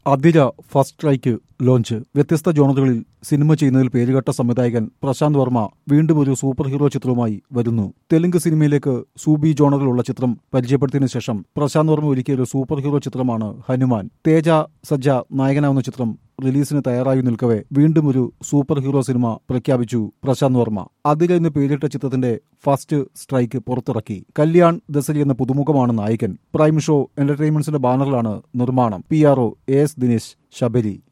Athira first strike launch വ്യത്യസ്ത ജോണറുകളിൽ cinema ചെയ്യുന്നതിൽ പേരുകെട്ട സംവിധായകൻ പ്രശാന്ത് വർമ്മ വീണ്ടും ഒരു സൂപ്പർ ഹീറോ ചിത്രവുമായി വരുന്നു തെലുങ്ക് സിനിമയിലേക്ക് സൂബി ജോണറിലുള്ള ചിത്രം പരിചയപ്പെടുത്തിയതിനു ശേഷം പ്രശാന്ത് വർമ്മ ഒരുക്കിയ ഒരു സൂപ്പർ ഹീറോ ചിത്രമാണ് ഹനുമാൻ തേജ സജ്ജ നായകനാവുന്ന ചിത്രം റിലീസിന് തയ്യാറായി നിൽക്കവെ വീണ്ടും ഒരു സൂപ്പർ ഹീറോ സിനിമ പ്രഖ്യാപിച്ചു പ്രശാന്ത് വർമ്മ അതിര എന്ന് പേരിട്ട ചിത്രത്തിന്റെ ഫസ്റ്റ് സ്ട്രൈക്ക് പുറത്തിറക്കി കല്യാൺ ദസരി എന്ന പുതുമുഖമാണ് നായകൻ പ്രൈം ഷോ എന്റർടൈൻമെന്റ്സിന്റെ ബാനറിലാണ് നിർമ്മാണം P R O A S Dinesh Sabari